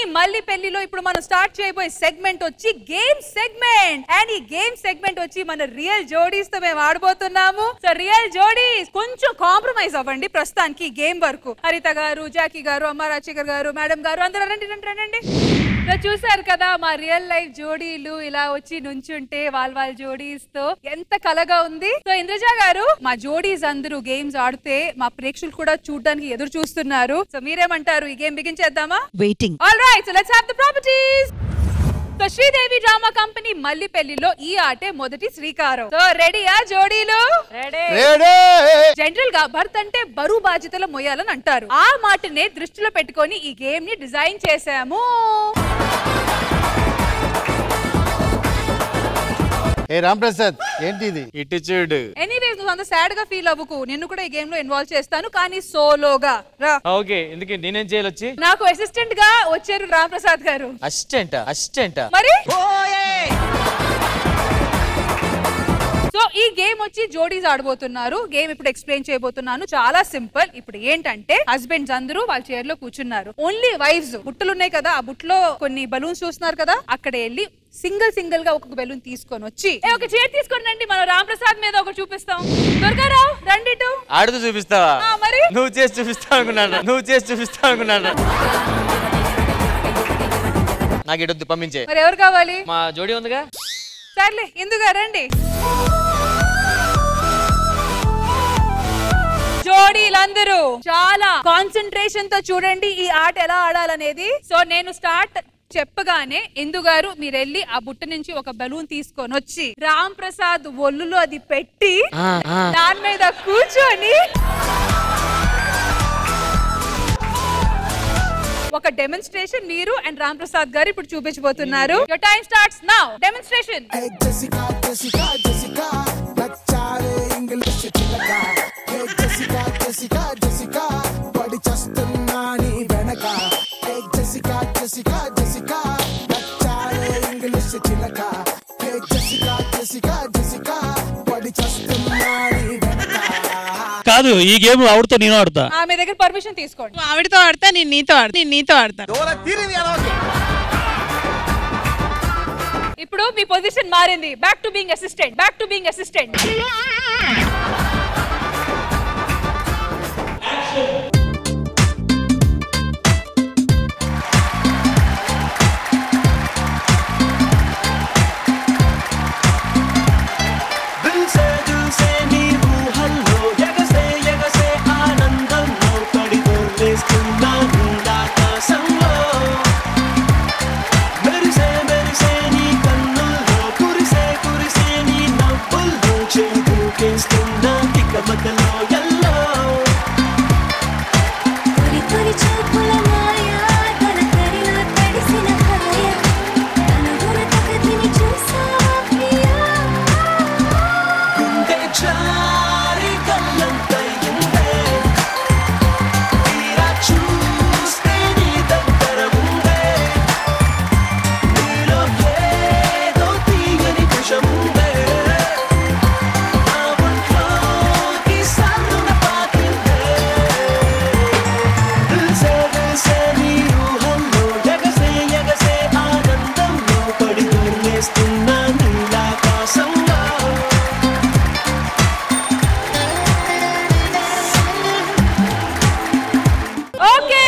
మళ్ళీ పెళ్లిలో ఇప్పుడు మనం స్టార్ట్ చేయబోయే సెగ్మెంట్ వచ్చి గేమ్ సెగ్మెంట్ అండ్ ఈ గేమ్ సెగ్మెంట్ వచ్చి మన రియల్ జోడీస్ తో మేము ఆడబోతున్నాము సో రియల్ జోడీస్ కొంచెం కాంప్రమైజ్ అవ్వండి ప్రస్తుతానికి ఈ గేమ్ వరకు హరిత గారు జాకీ గారు అమ్మ రాజశేఖర్ గారు మేడం గారు అందరూ రండి రండి రండి సో చూసారు కదా మా రియల్ లైఫ్ జోడీలు ఇలా వచ్చి నుంచుంటే వాళ్ళ వాళ్ళ జోడీస్ తో ఎంత కలగా ఉంది సో ఇంద్రజ గారు మా జోడీస్ అందరూ గేమ్స్ ఆడితే మా ప్రేక్షకులు కూడా చూడడానికి ఎదురు చూస్తున్నారు సో మీరేమంటారు ఈ గేమ్ బిగించేద్దామా waiting all right so let's have the properties so Sridevi drama company మల్లి పెళ్లిలో ఈ ఆటే మొదటి శ్రీకారం సో రెడీయా జోడీలు రెడీ జనరల్ గా భర్త అంటే బరువు బాధ్యతలు మొయ్యాలని అంటారు ఆ మాటనే దృష్టిలో పెట్టుకొని ఈ గేమ్ ని డిజైన్ చేశాము ఏ రాంప్రసాద్ ఏంటి ఇది ఇటు చూడు ఎనీవేస్ నువ్వు అంత సాడ్ గా ఫీల్ అవ్వకు నిన్ను కూడా ఈ గేమ్ లో ఇన్వాల్వ్ చేస్తాను కానీ సోలోగా రా ఓకే ఎందుకు నేనేం చేయాలి వచ్చి నాకు అసిస్టెంట్ గా వచ్చారు రామప్రసాద్ గారు అసిస్టెంట్ అసిస్టెంట్ మరి సో ఈ గేమ్ వచ్చి జోడీస్ ఆడబోతున్నారు గేమ్ ఇప్పుడు ఎక్స్ప్లెయిన్ చేయబోతున్నాను చాలా సింపుల్ ఇప్పుడు ఏంటంటే హస్బెండ్స్ అందరూ వాళ్ళ చైర్ లో కూర్చున్నారు ఓన్లీ వైఫ్స్ బుట్టలు ఉన్నాయి కదా ఆ బుట్టలో కొన్ని బలూన్స్ చూస్తున్నారు కదా అక్కడ వెళ్ళి సింగిల్ సింగిల్ గా ఒక్కొక్క బెలూన్ తీసుకొని వచ్చి "ఏ, ఒక చైర్ తీసుకొని రండి మనం రామ్ ప్రసాద్ మీద ఒకటి చూపిస్తాం దుర్గారావు రండి ఇటు ఆడుతూ చూపిస్తావా ఆ, మరి నువ్వు చేసి చూపిస్తావు అనుకున్నాను నువ్వు చేసి చూపిస్తావు అనుకున్నాను నాకు ఇటు పంపించే మరి ఎవరు కావాలి మా జోడి ఉందిగా సర్లే ఇందుగా రండి జోడీలందరూ చాలా కాన్సన్ట్రేషన్ తో చూడండి ఈ ఆట ఎలా ఆడాలనేది సో నేను స్టార్ట్ చెప్పగానే ఇందు గారు మీరు వెళ్ళి ఆ బుట్ట నుంచి ఒక బలూన్ తీసుకొని వచ్చి రామ్ ప్రసాద్ ఒళ్ళులో అది పెట్టి దాని మీద కూర్చొని ఒక డెమోన్స్ట్రేషన్ మీరు అండ్ రామ్ ప్రసాద్ గారు ఇప్పుడు చూపించబోతున్నారు your time starts now demonstration Hey Jessica, Jessica, Jessica, నచ్చారే ఇంగ్లీష్ చిలక Hey Jessica, Jessica, Jessica, పడి చస్తున్నా నీ వెనక Hey Jessica, Jessica, Jessica, నచ్చారే ఇంగ్లీష్ చిలక Hey Jessica, Jessica, Jessica, పడి చస్తున్నా నీ వెనక కాదు ఈ గేమ్ ఆవిడతో నేను ఆడుతా ఆ మీ దగ్గర పర్మిషన్ తీసుకోండి నువ్వు ఆవిడతో ఆడతా నేను నీతో ఆడతా నేను నీతో ఆడతాను ఇప్పుడు మీ పొజిషన్ మారింది back to being assistant back to being assistant దిల్సే దిల్సే నీ ఊహల్లో ఎగసే ఎగసే ఆనందంలో పడి దొర్లేస్తున్నా నీలాకాశంలో మెరిసే మెరిసే నీ కన్నుల్లో కురిసే కురిసే నీ నవ్వుల్లో చెవి దూకేస్తున్నా తిక్కమకలో ఎల్లో తొలి తొలి చూపుల మాయా తన తరిలో తడిసిన హాయ కనుగొన తగతిని చూసావా ప్రియా గుండె జారి గల్లంతయిందే తీరా చూస్తే నీ దగ్గర ఉందే నీలో ఏదో తీయని విషముందే నా ఒంట్లోకి సన్నున పాకిందే దిల్సే దిల్సే నీ ఊహల్లో ఎగసే ఎగసే ఆనందంలో పడి దొర్లేస్తున్నా నీలాకాశంలో ఓకే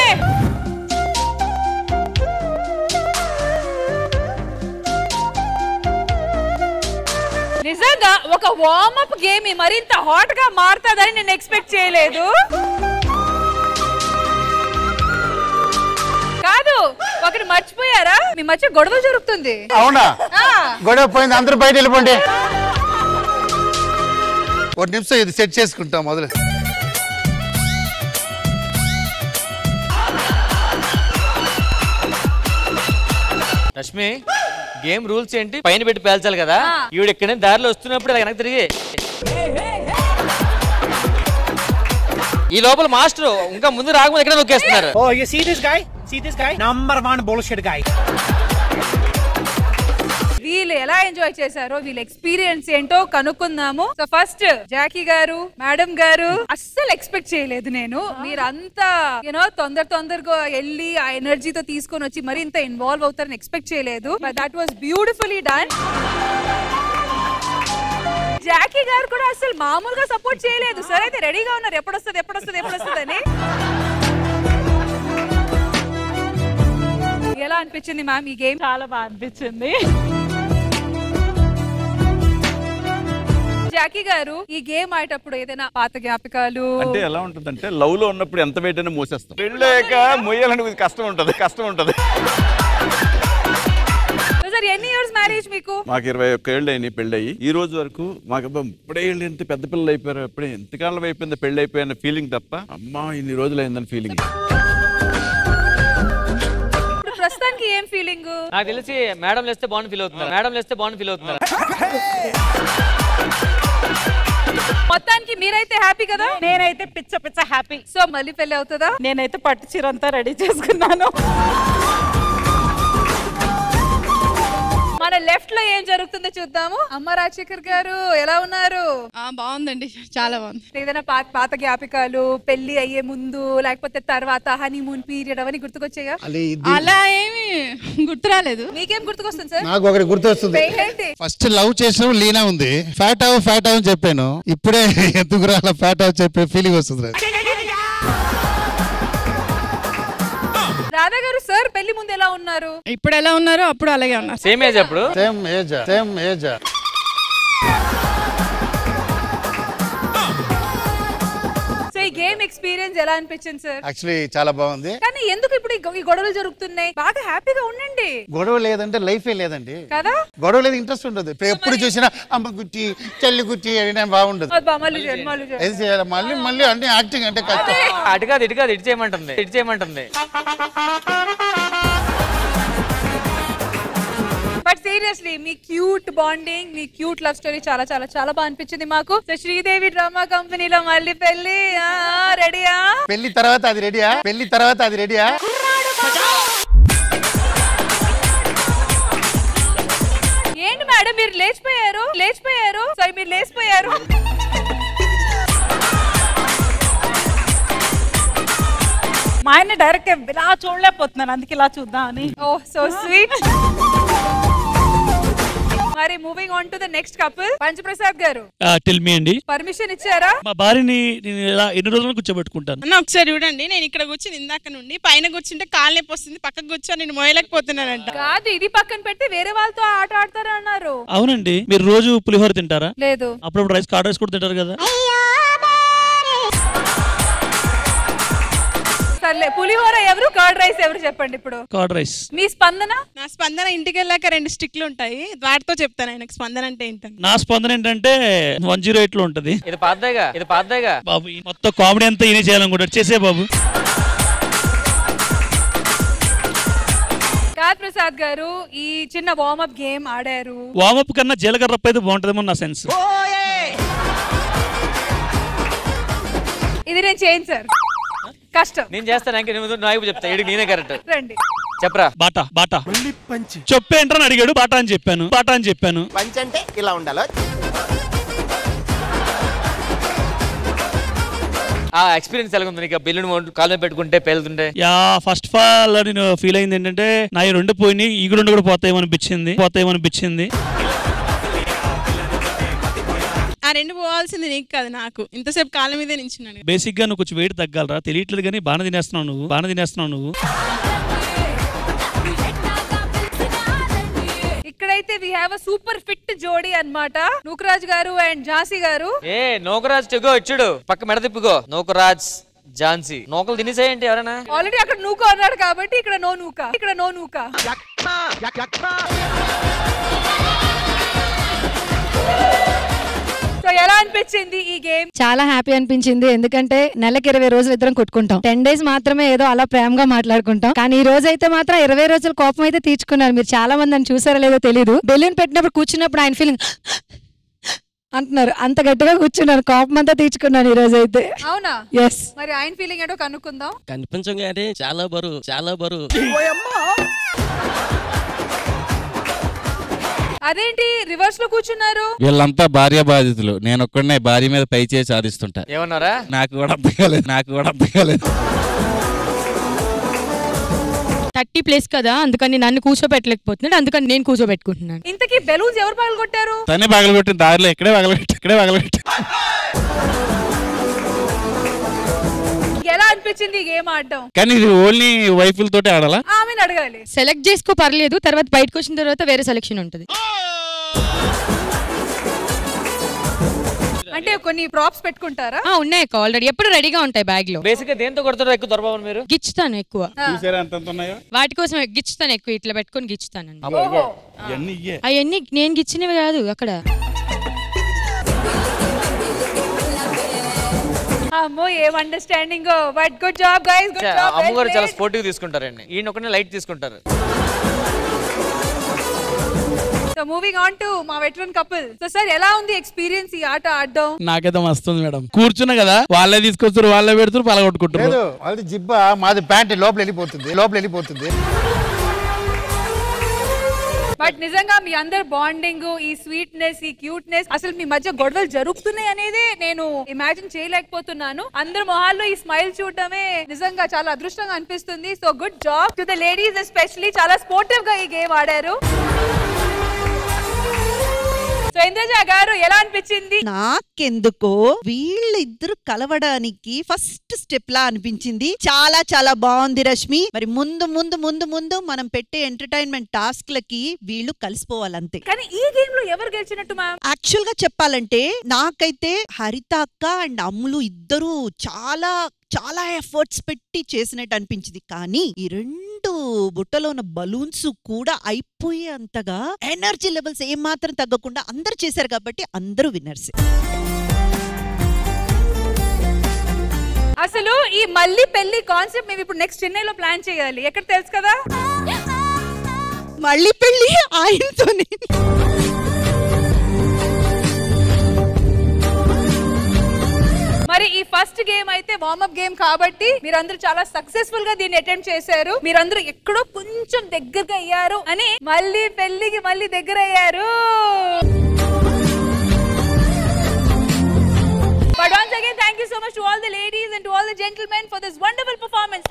నిజంగా ఒక వార్మప్ గేమ్ మరింత హాట్ గా మారుతుందని నేను ఎక్స్పెక్ట్ చేయలేదు కాదు ఒకటి మర్చిపోయారా మీ మధ్య గొడవ జరుగుతుంది అవునా ఆ, గొడవ పోయింది అందరూ బయట వెళ్ళిపోండి ఒక నిమిషం ఇది సెట్ చేసుకుంటాం మొదలు రష్మి గేమ్ రూల్స్ ఏంటి పైన పెట్టి పేల్చాలి కదా ఆ. ఈవిడ ఇక్కడ దారిలో వస్తున్నప్పుడు ఇలా వెనక్కి తిరిగి ఈ లోపల మాస్టర్ ఇంకా ముందు రాకముందు ఎక్కడ నొక్కేస్తున్నారు oh you see this guy see this guy number one bullshit guy వీళ్ళు ఎలా ఎంజాయ్ చేశారో వీళ్ళ ఎక్స్పీరియన్స్ ఏంటో కనుక్కుందాము so first Jackie garu madam garu అస్సలు ఎక్స్పెక్ట్ చేయలేదు నేను మీరంతా యూనో తొందర తొందరగా వెళ్ళి ఆ ఎనర్జీతో తీసుకొని వచ్చి మరి ఇంత ఇన్వాల్వ్ అవుతారని ఎక్స్పెక్ట్ చేయలేదు but that was beautifully done Jackie garu కూడా అసలు మామూలుగా సపోర్ట్ చేయలేదు సరే అయితే రెడీగా ఉన్నారు ఎప్పుడు వస్తుంది ఎప్పుడు వస్తుంది ఎప్పుడు వస్తుంది అని ఎలా అనిపించింది మ్యామ్ ఈ గేమ్ చాలా బాగా అనిపించింది జాకీ గారు ఈ గేమ్ ఆడేటప్పుడు ఏదైనా పాత జ్ఞాపకాలు అంటే ఎలా ఉంటుందంటే లవ్ లో ఉన్నప్పుడు ఎంత వెయిట్ అయినా మోసేస్తాం పెళ్ళాక మొయ్యాలని కొంచెం కష్టం ఉంటది కష్టం ఉంటది సార్ ఎన్ని ఇయర్స్ మ్యారేజ్ మీకు మాకు ఇరవై ఒక్క ఏళ్ళు అయినాయి పెళ్ళి అయ్యి ఈ రోజు వరకు మాకు అబ్బా ఇప్పుడే ఏళ్ళు ఎంత పెద్ద పిల్లలు అయిపోయారు అప్పుడే ఎంతకాలం అయిపోయింది పెళ్ళి అయిపోయిన ఫీలింగ్ తప్ప అమ్మా ఇన్ని రోజులు అయిందని ఫీలింగ్ ఇప్పుడు ప్రస్తుతానికి ఏం ఫీలింగ్ నాకు తెలిసి మేడం లేస్తే బాగుంది ఫీల్ అవుతున్నారు మేడం లేస్తే బాగుంది ఫీల్ అవుతున్నారు మొత్తానికి మీరైతే హ్యాపీ కదా నేనైతే పిచ్చ పిచ్చ హ్యాపీ సో మళ్ళీ పెళ్లి అవుతుందా నేనైతే పట్టు చీర అంతా రెడీ చేసుకున్నాను మన లెఫ్ట్ లో ఏం జరుగుతుందో చూద్దాము అమ్మ రాజశేఖర్ గారు ఎలా ఉన్నారు బాగుందండి చాలా బాగుంది ఏదైనా పాత పాత జ్ఞాపకాలు పెళ్లి అయ్యే ముందు లేకపోతే తర్వాత హనీమూన్ పీరియడ్ అవన్నీ గుర్తుకొచ్చాయా అలా ఏమి గుర్తు రాలేదు మీకేం గుర్తుకొస్తుంది సార్ నాకు ఒకటి గుర్తొస్తుంది ఏంటి ఫస్ట్ లవ్ చేసిన లీనా ఉంది ఫ్యాట్ అవ్ ఫ్యాట్ అవ్ అని చెప్పాను ఇప్పుడే ఎందుకు రాలా ఫ్యాట్ అవ్ చెప్పే ఫీలింగ్ వస్తుంది నాకు. రాధా గారు సార్ పెళ్లి ముందు ఎలా ఉన్నారు ఇప్పుడు ఎలా ఉన్నారో అప్పుడు అలాగే ఉన్నారు సేమ్ ఏజ్ అప్పుడు same age same age so ఈ గేమ్ ఎక్స్పీరియన్స్ ఎలా అనిపించింది సార్ యాక్చువల్లీ చాలా బాగుంది కానీ ఎందుకు ఇప్పుడు ఈ గొ- ఈ గొడవలు జరుగుతున్నాయి బాగా హ్యాపీగా ఉండండి గొడవ లేదంటే లైఫే లేదండి కదా గొడవ లేదు ఇంట్రెస్ట్ ఉండదు ఇప్పుడు ఎప్పుడు చూసినా అమ్మ గుట్టి చెల్లి గుట్టి అని బాగుండదు అబ్బా, మళ్ళీ చేయండి, మళ్ళీ చేయండి. ఏది చేయాలి మళ్ళీ మళ్ళీ అన్ని యాక్టింగ్ అంటే కష్టం అటు కాదు ఇటు కాదు ఇటు చేయమంటుంది ఇటు చేయమంటుంది బట్ సీరియస్లీ మీ క్యూట్ బాండింగ్ మీ క్యూట్ లవ్ స్టోరీ చాలా చాలా చాలా బాగా అనిపించింది మాకు సో శ్రీదేవి డ్రామా కంపెనీలో మళ్ళీ పెళ్లి రెడీయా పెళ్లి తర్వాత అది రెడీయా పెళ్లి తర్వాత అది రెడీయా ఏంటి మేడం మీరు లేచిపోయారు లేచిపోయారు సో మీరు లేచిపోయారు మా ఆయన డైరెక్ట్ ఇలా చూడలేకపోతున్నాను అందుకే ఇలా చూద్దాం అని ఓ సో స్వీట్ మరి moving on to the next couple Punch Prasad garu tell మీ అండి పర్మిషన్ ఇచ్చారా మా భార్యని నేను ఇలా ఎన్ని రోజులు కూర్చోబెట్టుకుంటాను అన్న ఒకసారి చూడండి నేను ఇక్కడ కూర్చుని ఇందాక నుండి పైన కూర్చుంటే కాలు నొప్పి వస్తుంది పక్కకు కూర్చొని నేను మోయలేకపోతున్నానంట కాదు ఇది పక్కన పెట్టి వేరే వాళ్ళతో ఆట ఆడతారా అన్నారు అవునండి మీరు రోజు పులిహోర తింటారా లేదు అప్పుడప్పుడు రైస్ కార్డ్ రైస్ కూడా తింటారు కదా సర్లే పులిహోర ఎవరు కర్డ్ రైస్ ఎవరు చెప్పండి ఇప్పుడు కార్డ్ రైస్ మీ స్పందన నా స్పందన ఇంటికి వెళ్ళాక రెండు స్టిక్లు ఉంటాయి వాటితో చెప్తాను ఆయనకు స్పందన అంటే ఏంటని నా స్పందన ఏంటంటే వన్ జీరో ఎయిట్ లో ఉంటది ఇది పాతదేగా ఇది పాతదేగా బాబు ఈ మొత్తం కామెడీ అంతా ఈయన చేయాలనుకుంటాడు చేసే బాబు కాద్ ప్రసాద్ గారు ఈ చిన్న వార్మప్ గేమ్ ఆడారు వామప్ కన్నా జీలకర్ర రప్ప అయితే బాగుంటుందేమో నా సెన్స్ ఇది నేను చేయను సార్ కష్టం నేను చేస్తాను ఇంకా నువ్వు నాకు చెప్తా ఇడికి నేనే కరెక్ట్ రండి చెప్పరా బాటా బాటా చెప్పేంట్రని అడిగాడు బాటా అని చెప్పాను బాటా అని చెప్పాను పంచ్ అంటే ఇలా ఉండాలో ఆ ఎక్స్పీరియన్స్ ఎలా ఉంది నీకు బిల్లును కాలు మీద పెట్టుకుంటే పేలుతుంటే యా ఫస్ట్ ఆఫ్ ఆల్ నేను ఫీల్ అయింది ఏంటంటే నా ఈ రెండు పోయినాయి ఈ రెండు కూడా పోతాయేమనిపించింది పోతాయేమనిపించింది ఆ రెండు పోవాల్సింది నీకు కాదు నాకు ఇంతసేపు కాళ్ళ మీదే నించున్నాను బేసిక్ గా నువ్వు కొంచెం వెయిట్ తగ్గాలరా తెలియట్లేదు కానీ బాగా తినేస్తున్నావు నువ్వు బాగా తినేస్తున్నావు నువ్వు ఇక్కడైతే we have a super fit జోడీ అన్నమాట నూకరాజ్ గారు అండ్ ఝాన్సీ గారు ఏ నౌకరాజ్ చెగో ఇచ్చుడు పక్క మెడ తిప్పుకో నౌకరాజ్ ఝాన్సీ నౌకలు తినేసేయండి ఎవరైనా ఆల్రెడీ అక్కడ నూక అన్నాడు కాబట్టి ఇక్కడ నో నూక ఇక్కడ నో నూక సో ఎలా అనిపించింది ఈ గేమ్ చాలా హ్యాపీ అనిపించింది ఎందుకంటే నెలకి ఇరవై రోజులు ఇద్దరం కొట్టుకుంటాం టెన్ డేస్ మాత్రమే ఏదో అలా ప్రేమగా మాట్లాడుకుంటాం కానీ ఈ రోజు అయితే మాత్రం ఇరవై రోజుల కోపం అయితే తీర్చుకున్నారు మీరు చాలా మంది నన్ను చూసారో లేదో తెలియదు బెలూన్ పెట్టినప్పుడు కూర్చున్నప్పుడు ఆయన ఫీలింగ్ అంటున్నారు అంత గట్టిగా కూర్చున్నారు కోపం అంతా తీర్చుకున్నాను ఈ రోజు అయితే అవునా ఎస్ మరి ఆయన ఫీలింగ్ ఏంటో కనుక్కుందాం కనిపించగానే చాలా బరువు చాలా బరువు అదేంటి రివర్స్ లో కూర్చున్నారు వీళ్ళంతా భార్య బాధితులు నేను ఒక్కడనే భార్య మీద పై చేసి సాధిస్తుంటా ఏమన్నారా నాకు కూడా అర్థం కాలేదు నాకు కూడా అర్థం కాలేదు థర్టీ ప్లేస్ కదా అందుకని నన్ను కూర్చోబెట్టలేకపోతున్నాడు అందుకని నేను కూర్చోబెట్టుకుంటున్నాను ఇంతకీ బెలూన్స్ ఎవరు పగలు కొట్టారు తనే పగలగొట్టిన దారిలో ఇక్కడే పగలగొట్టి ఇక్కడే పగలగొట్టి ఎలా అనిపించింది ఈ గేమ్ ఆడటం కానీ ఇది ఓన్లీ వైఫుల్ తోటి ఆడాలా ఆమెను అడగాలి సెలెక్ట్ చేసుకో పర్లేదు తర్వాత బయటకు వచ్చిన తర్వాత వేరే సెలెక్షన్ ఉంటుంది అంటే కొన్ని ప్రాప్స్ పెట్టుకుంటారా ఆ ఉన్నాయి అక్క ఆల్రెడీ ఎప్పుడు రెడీగా ఉంటాయి బ్యాగ్ లో బేసిక్ గా దేంతో కొడతారో ఎక్కువ దొరబాబు మీరు గిచ్చుతాను ఎక్కువ చూసారా ఎంత ఎంత ఉన్నాయో వాటి కోసం గిచ్చుతాను ఎక్కువ ఇట్లా పెట్టుకొని గిచ్చుతాను అబ్బో, ఇవన్నీ ఇయ్యే అవన్నీ నేను గిచ్చినవి కాదు అక్కడ అమ్మో ఏం understanding but good job guys good చా- జాబ్ అమ్మగారు చాలా స్పోర్టివ్ తీసుకుంటారండి ఈయన ఒకనే లైట్ తీసుకుంటారు సో మూవింగ్ ఆన్ టు మా వెటరన్ కపుల్ సో సార్ ఎలా ఉంది ఎక్స్పీరియన్స్ ఈ ఆట ఆడడం నాకైతే మస్తుంది మేడం కూర్చున్నా కదా వాళ్ళే తీసుకొస్తారు వాళ్ళే పెడుతారు పలగొట్టుకుంటారు లేదు అది జిబ్బ మాది ప్యాంట్ లోపల వెళ్ళిపోతుంది లోపల వెళ్ళిపోతుంది బట్ నిజంగా మీ అందరు బాండింగ్ ఈ స్వీట్నెస్ ఈ క్యూట్నెస్ అసలు మీ మధ్య గొడవలు జరుగుతున్నాయి అనేది నేను ఇమాజిన్ చేయలేకపోతున్నాను అందరు మొహాల్లో ఈ స్మైల్ చూడటమే నిజంగా చాలా అదృష్టంగా అనిపిస్తుంది so good job to the ladies especially చాలా స్పోర్టివ్ గా ఈ గేమ్ ఆడారు సో ఇంద్రజ గారు ఎలా అనిపించింది నాకెందుకో వీళ్ళిద్దరు కలవడానికి ఫస్ట్ స్టెప్ లా అనిపించింది చాలా చాలా బాగుంది రష్మి మరి ముందు ముందు ముందు ముందు మనం పెట్టే ఎంటర్టైన్మెంట్ టాస్క్ లకి వీళ్ళు కలిసిపోవాలంతే కానీ ఈ గేమ్ లో ఎవరు గెలిచినట్టు మ్యామ్ యాక్చువల్ గా చెప్పాలంటే నాకైతే హరిత అక్క అండ్ అమ్ములు ఇద్దరు చాలా చాలా ఎఫర్ట్స్ పెట్టి చేసినట్టు అనిపించింది కానీ ఈ రెండు బుట్టలో ఉన్న బలూన్స్ కూడా అయిపోయేంతగా ఎనర్జీ లెవెల్స్ ఏమాత్రం తగ్గకుండా అందరు చేశారు కాబట్టి అందరూ విన్నర్స్ అసలు ఈ మళ్ళీ పెళ్లి కాన్సెప్ట్ మేము ఇప్పుడు నెక్స్ట్ చెన్నైలో ప్లాన్ చేయాలి ఎక్కడ తెలుసు కదా మళ్ళీ పెళ్ళి ఆయనతోనే మరి ఈ ఫస్ట్ గేమ్ అయితే వార్మప్ గేమ్ కాబట్టి మీరందరూ చాలా సక్సెస్ఫుల్ గా దీన్ని అటెంప్ట్ చేశారు మీరందరూ ఎక్కడో కొంచెం దగ్గరగా అయ్యారు అని మళ్ళీ పెళ్లికి మళ్ళీ దగ్గర అయ్యారు But once again, thank you so much to all the ladies and to all the gentlemen for this wonderful performance.